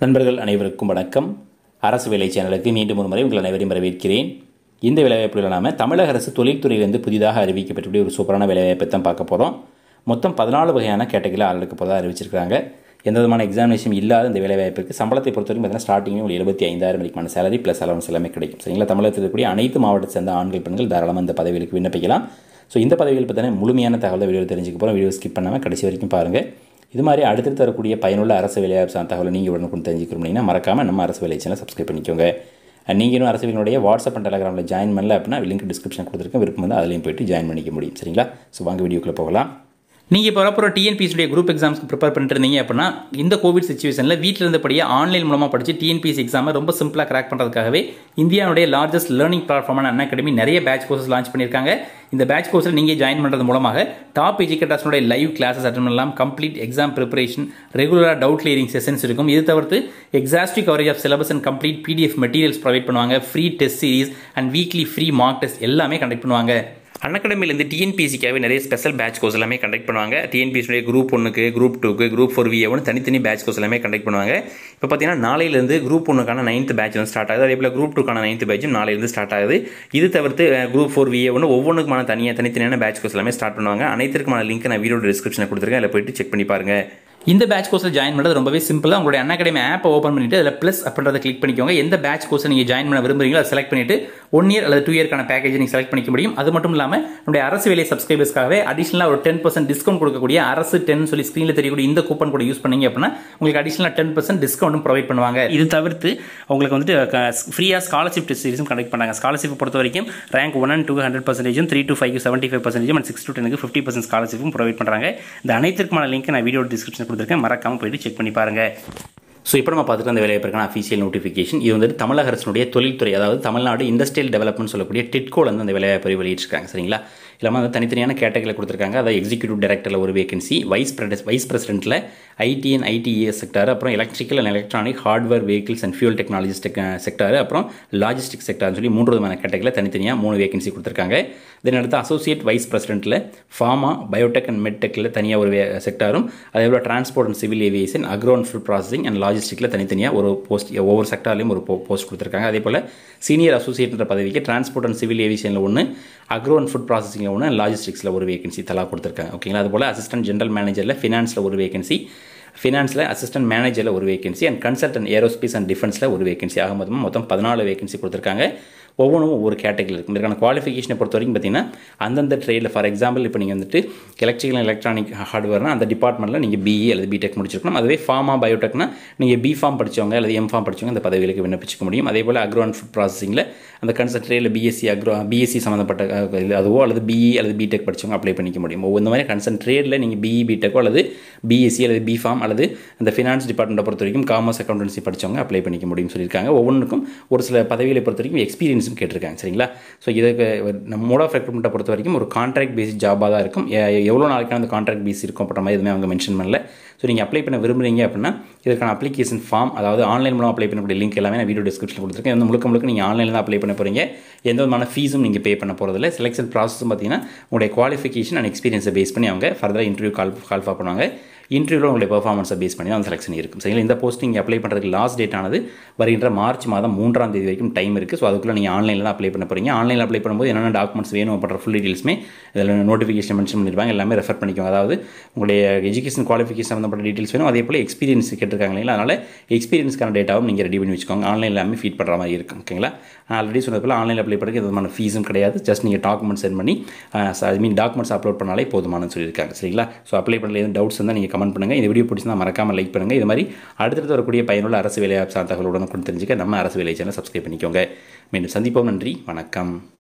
நண்பர்கள் அனைவருக்கும் வணக்கம் அரசு வேலை சேனலுக்கு மீண்டும் ஒரு முறை உங்கள் அனைவரையும் வரவேற்கிறேன் இந்த வேலைவாய்ப்பில் நாம தமிழக அரசு தொழில்துறையிலிருந்து புதிதாக அறிவிக்கப்பட்ட ஒரு சூப்பரான வேலைவாய்ப்பை தான் பார்க்க போகிறோம் மொத்தம் பதினாலு வகையான கேட்டகரியில் ஆளெடுக்க போகிறதா அறிவிச்சிருக்காங்க எந்த விதமான எக்ஸாமினேஷன் இல்லாத இந்த வேலைவாய்ப்பிற்கு சம்பளத்தை பொறுத்தவரைக்கும் பார்த்தீங்கன்னா ஸ்டார்டிங்கே ஒரு எழுபத்தி ஐந்தாயிரம் வரைக்குமான சேலரி ப்ளஸ் அலவன்ஸ் எல்லாமே கிடைக்கும் சரிங்களா தமிழகத்தில் இருக்கக்கூடிய அனைத்து மாவட்டத்தை சேர்ந்த ஆண்கள் பெண்கள் தாராளமாக இந்த பதவிகளுக்கு விண்ணப்பிக்கலாம் ஸோ இந்த பதவிகள் பார்த்தீங்கன்னா முழுமையான தகவலை வீடியோ தெரிஞ்சுக்க போகிறோம் வீடியோ ஸ்கிப் பண்ணாமல் கடைசி வரைக்கும் பாருங்கள் இது மாதிரி அடுத்தடுத்து வரக்கூடிய பயனுள்ள அரசு வேலைவாய்ப்பு சார்ந்த தகவலை நீங்கள் உடனுக்குடன் தெரிஞ்சுக்கணும் அப்படின்னா மறக்காமல் நம்ம அரசு வேலை சேனல் சப்ஸ்கிரைப் பண்ணிக்கோங்க And நீங்க இன்னும் அரசு வேலையினுடைய வாட்ஸ்அப் அண்ட் டெலகிராமில் ஜாயின் பண்ணல அப்படின்னா லிங்க் டிஸ்கிரிப்ஷன் கொடுத்துருக்கேன் விருப்பம் வந்து அதுலேயும் போயிட்டு ஜாயின் பண்ணிக்க முடியும் சரிங்களா ஸோ வாங்க வீடியோக்குள்ளே போகலாம் நீங்கள் இப்போ வரப்போகிற டிஎன்பிசியுடைய குரூப் எக்ஸாம்ஸ்க்கு ப்ரிப்பேர் பண்ணிட்டு இருந்தீங்க அப்படின்னா இந்த கோவிட் சுச்சுவேஷனில் வீட்டில் இருந்தபடியே ஆன்லைன் மூலமாக படித்து டிஎன்பிசி எக்ஸாமை ரொம்ப சிம்பிளாக கிராக் பண்ணுறதுக்காகவே இந்தியாவுடைய லார்ஜஸ்ட் லேர்னிங் பிளாட்ஃபார்மான அன் அகாடமி நிறைய பேட்ச் கோர்சஸ் லான்ச் பண்ணியிருக்காங்க இந்த பேட்ச் கோர்ஸில் நீங்கள் ஜாயின் பண்ணுறது மூலமாக டாப் எஜுகேட்டர்ஸனுடைய லைவ் கிளாஸஸ் அட்டன் பண்ணலாம் கம்ப்ளீட் எக்ஸாம் ப்ரிப்பரேஷன் ரெகுலராக டவுட் கிளியரிங் செஷன்ஸ் இருக்கும் இது தவிர்த்து exhaustive coverage of syllabus and complete PDF materials provide பண்ணுவாங்க free test series and weekly free mock test எல்லாமே கண்டக்ட் பண்ணுவாங்க அன்அகாடமிலேருந்து டிஎன்பிசிக்காகவே நிறைய ஸ்பெஷல் பேட்ச் கோர்ஸ் எல்லாமே கண்டக்ட் பண்ணுவாங்க டிஎன்பிசியுடைய குரூப் ஒன்றுக்கு குரூப் டூக்கு குரூப் ஃபோர் வி ஒன்று தனித்தனி பேட்ச் கோர்ஸ் எல்லாமே கண்டக்ட் பண்ணுவாங்க இப்போ பார்த்தீங்கன்னா நாளையிலேருந்து குரூப் ஒன்றுக்கான நைன்த் பேட்ச் வந்து ஸ்டார்ட் ஆகுது அதே போல் குரூப் டூக்கான நைன்த் பேட்சும் நாளையிலேருந்து ஸ்டார்ட் ஆகுது இது தவிர்த்து குரூப் ஃபோர் வி ஒன்று ஒவ்வொன்றுக்குமான தனியாக தனித்தனியான பேட்ச் கோர்ஸ் எல்லாமே ஸ்டார்ட் பண்ணுவாங்க அனைத்திற்குமான லிங்க் நான் வீடியோ டிஸ்கிரிப்ஷனில் கொடுத்துருக்கேன் அதில் போயிட்டு செக் பண்ணி பாருங்க இந்த பேட்ச் கோர்ஸில் ஜாயின் பண்ணுறது ரொம்பவே சிம்பிளாக உங்களுடைய அன் அகாடமி ஆப்பை ஓப்பன் பண்ணிட்டு அதில் ப்ளஸ் அப்படின்றத கிளிக் பண்ணிக்கோங்க எந்த பேட்ச் கோர்ஸ் நீங்கள் ஜாயின் பண்ண விரும்புறீங்களோ அதை செலக்ட் பண்ணிட்டு ஒன் இயர் அல்லது டூ இயர்க்கான பேக்கேஜ் நீங்கள் செலக்ட் பண்ணிக்க முடியும் அது மட்டும் இல்லாமல் நம்முடைய அரசு வேலை சப்ஸ்கிரைபர்ஸ்க்காகவே அடிஷனலாக ஒரு டென் பர்சன்ட் டிஸ்கவுண்ட் கொடுக்கக்கூடிய அரசு டென் சொல்லி ஸ்க்ரீனில் தெரியக்கூடிய இந்த கூப்பன் கூட யூஸ் பண்ணீங்க அப்படின்னா உங்களுக்கு அடிஷனலாக டென் பர்சன்ட் டிஸ்கவுண்ட்டும் ப்ரொவைட் பண்ணுவாங்க இது தவிர்த்து உங்களுக்கு வந்துட்டு ஃப்ரீயாக ஸ்காலர்ஷிப் டெஸ்ட் சீரிஸும் கண்டக்ட் பண்ணாங்க ஸ்காலர்ஷிப் பொறுத்த வரைக்கும் rank one and two hundred பர்சன்டேஜும் three to five seventy five பர்சன்டேஜும் அண்ட் சிக்ஸ் டு டெனுக்கு ஃபிஃப்டி பர்சன்ட் ஸ்காலர்ஷிப்பும் ப்ரொவைட் பண்ணுறாங்க இந்த அனைத்திற்குமான லிங்க் நான் வீடியோ டிஸ்கிரிப்ஷன் கொடுத்துருக்கேன் மறக்காம போயிட்டு செக் பண்ணி பாருங்க ஸோ இப்போ நம்ம பார்த்துட்டு அந்த வேலைவாய்ப்பிற்கான அஃபீஷியல் நோட்டிஃபிகேஷன் இது வந்துட்டு தமிழக அரசினுடைய தொழில்துறை அதாவது தமிழ்நாடு இண்டஸ்ட்ரியல் டெவலப்மெண்ட் சொல்லக்கூடிய டிட்கோல வந்து அந்த வேலைவாய்ப்பை வெளியிட்டிருக்காங்க சரிங்களா இல்லாமல் வந்து தனித்தனியான கேட்டகரியில் கொடுத்துருக்காங்க அதாவது எக்ஸிக்யூட்டிவ் டைரக்டரில் ஒரு வேகன்சி வைஸ் பிரஸ் வைஸ் பிரசிடென்ட்டில் ஐடி அண்ட் ஐடிஏஎஸ் செக்டார் அப்புறம் electrical and electronic hardware vehicles and fuel technologies sector அப்புறம் லாஜிஸ்டிக் செக்டார்னு சொல்லி மூன்று விதமான கேட்டகரியில் தனித்தனியாக மூணு வேகன்சி கொடுத்துருக்காங்க இதன் அடுத்து அசோசியேட் வைஸ் பிரசிடென்ட்டில் ஃபார்மா பயோடெக் அண்ட் மெட்டெக்கில் தனியாக ஒரு செக்டாரும் அதே போல் transport and civil aviation agro and food processing and லாஜிஸ்டிக்கில் தனித்தனியாக ஒரு போஸ்ட் ஒவ்வொரு செக்டார்லையும் ஒரு போஸ்ட் கொடுத்துருக்காங்க அதே போல் சீனியர் அசோசியேட்ன்ற பதவிக்கு டிரான்ஸ்போர்ட் அண்ட் சிவில் ஏவியேஷனில் ஒன்று அக்ரோ அண்ட் ஃபுட் ப்ராசஸிங்கில் ஒன்று லாஜிஸ்டிக்ஸில் ஒரு வேகன்சி தலா கொடுத்துருக்காங்க ஓகேங்களா அதுபோல் அசிஸ்டன்ட் ஜென்ரல் மேனேஜரில் ஃபினான்ஸில் ஒரு வேகன்சி ஃபினான்ஸில் அசிஸ்டன்ட் மேனேஜரில் ஒரு vacancy and consultant aerospace and டிஃபென்ஸில் ஒரு வேகன்சி ஆக மொத்தம் மொத்தம் பதினாலு வேகன்சி கொடுத்துருக்காங்க ஒவ்வொன்றும் ஒவ்வொரு கேட்டகரியில் இருக்கும் இதற்கான குவாலிஃபிகேஷனை பொறுத்த வரைக்கும் பார்த்தீங்கன்னா அந்தந்த ட்ரேடில் ஃபார் எக்ஸாம்பிள் இப்போ நீங்கள் வந்துட்டு எலக்ட்ரிக்கல் எலக்ட்ரானிக் ஹார்ட்வேர்னா அந்த டிபார்ட்மெண்ட்டில் நீங்கள் பிஇ அல்லது பிடெக் முடிச்சிருக்கணும் அதுவே ஃபார்மா பயோடெக்னா நீங்கள் பி ஃபார்ம் படித்தவங்க அல்லது எம் ஃபார்ம் படித்தவங்க அந்த பதவிகளுக்கு விண்ணப்பிச்சிக்க முடியும் அதே போல் அக்ரோ அண்ட் ஃபுட் ப்ராசஸிங்கில் அந்த கன்சல்ட் ட்ரேடில் பிஎஸ்சி அக்ரோ பிஎஸ்சி சம்மந்தப்பட்ட அதுவோ அல்லது பிஇ அல்லது பிடெக் படித்தவங்க அப்ளை பண்ணிக்க முடியும் ஒவ்வொரு மாதிரி கன்சல்ட் ட்ரேடில் நீங்கள் பிஇ பிடெக்கோ அல்லது பிஎஸ்சி அல்லது பி ஃபார்ம் அல்லது அந்த ஃபினான்ஸ் டிபார்ட்மெண்ட்டை பொறுத்த வரைக்கும் காமர்ஸ் அக்கௌண்டன்சி படித்தவங்க அப்ளை பண்ணிக்க முடியும் சொல்லியிருக்காங்க ஒவ்வொன்றுக்கும் ஒரு சில பதவிகளை பொறுத்த வரைக்கும் எக்ஸ்பீரியன்ஸும் கேட்டிருக்காங்க சரிங்களா ஸோ இதுக்கு நம்ம மோட் ஆஃப் ரெக்ரூட்மெண்ட்டை பொறுத்த வரைக்கும் ஒரு கான்ட்ராக்ட் பேஸ் ஜாபாக தான் இருக்கும் எவ்வளோ நாளைக்கான அந்த கான்ட்ராக்ட் பேஸ் இருக்கும் அப்படின்ற மாதிரி எதுவுமே அவங்க மென்ஷன் பண்ணல ஸோ நீங்கள் அப்ளை பண்ண விரும்புறீங்க அப்படின்னா இதற்கான அப்ளிகேஷன் ஃபார்ம் அதாவது ஆன்லைன் மூலம் அப்ளை பண்ணக்கூடிய லிங்க் எல்லாமே நான் வீடியோ டிஸ்கிரிப்ஷன் கொடுத்துருக்கேன் வந்து முழுக்க முழுக்க நீங்கள் ஆன்லைனில் தான் அப்ளை பண்ண போகிறீங்க எந்த விதமான ஃபீஸும் நீங்கள் பே பண்ண போகிறதில்ல செலெக்ஷன் ப்ராசஸும் பார்த்தீங்கன்னா உங்களுடைய குவாலிஃபிகேஷன் அண்ட் எக்ஸ்பீரியன்ஸை பேஸ் பண்ணி அவங்க ஃபர்தராக இன்டர்வியூ கால் கால்ஃபா பண்ணுவாங்க இன்டர்வியூவில் உங்களுடைய பர்ஃபார்மன்ஸை பேஸ் பண்ணி தான் அந்த செலெக்ஷன் இருக்கும் சரிங்களா இந்த போஸ்டிங் அப்ளை பண்ணுறதுக்கு லாஸ்ட் டேட் ஆனது வருகின்ற மார்ச் மாதம் மூன்றாம் தேதி வரைக்கும் டைம் இருக்குது ஸோ அதுக்குள்ளே நீங்கள் ஆன்லைனில் தான் அப்ளை பண்ண போகிறீங்க ஆன்லைனில் அப்ளை பண்ணும்போது என்னென்ன டாக்குமெண்ட்ஸ் வேணும் அப்படின்ற ஃபுல் டீட்டெயில்ஸுமே இதில் நோட்டிஃபிகேஷன் மென்ஷன் பண்ணியிருப்பாங்க எல்லாமே ரெஃபர் பண்ணிக்கோங்க அதாவது உங்களுடைய எஜுகேஷன் குவாலிஃபிகேஷன் சம்மந்தப்பட்ட டீட்டெயில்ஸ் வேணும் அதே போல் எக்ஸ்பீரியன்ஸ் கேட்டிருக்காங்க இல்லைங்களா அதனால் எக்ஸ்பீரியன்ஸ்க்கான டேட்டாவும் நீங்கள் ரெடி பண்ணி வச்சுக்கோங்க ஆன்லைனில் எல்லாமே ஃபீட் பண்ணுற மாதிரி இருக்கும் ஓகேங்களா நான் ஆல்ரெடி சொன்னது போல் ஆன்லைனில் அப்ளை பண்ணுறது எந்த விதமான ஃபீஸும் கிடையாது ஜஸ்ட் நீங்கள் டாக்குமெண்ட் சென்ட் பண்ணி ஐ மீன் டாக்குமெண்ட்ஸ் அப்லோட் பண்ணாலே போதுமானு சொல்லியிருக்காங்க சரிங்களா ஸோ அப்ளை பண்ணல எதுவும் டவுட்ஸ் இருந்தால் நீங்கள் கமெண்ட் பண்ணுங்கள் இந்த வீடியோ பிடிச்சிருந்தா மறக்காமல் லைக் பண்ணுங்கள் இது மாதிரி அடுத்தடுத்து வரக்கூடிய பயனுள்ள அரசு வேலைவாய்ப்பு சார்ந்த தகவலுடன் கொண்டு தெரிஞ்சுக்க நம்ம அரசு வேலை சேனல் சப்ஸ்கிரைப் பண்ணிக்கோங்க மீண்டும் சந்திப்போம் நன்றி வணக்கம்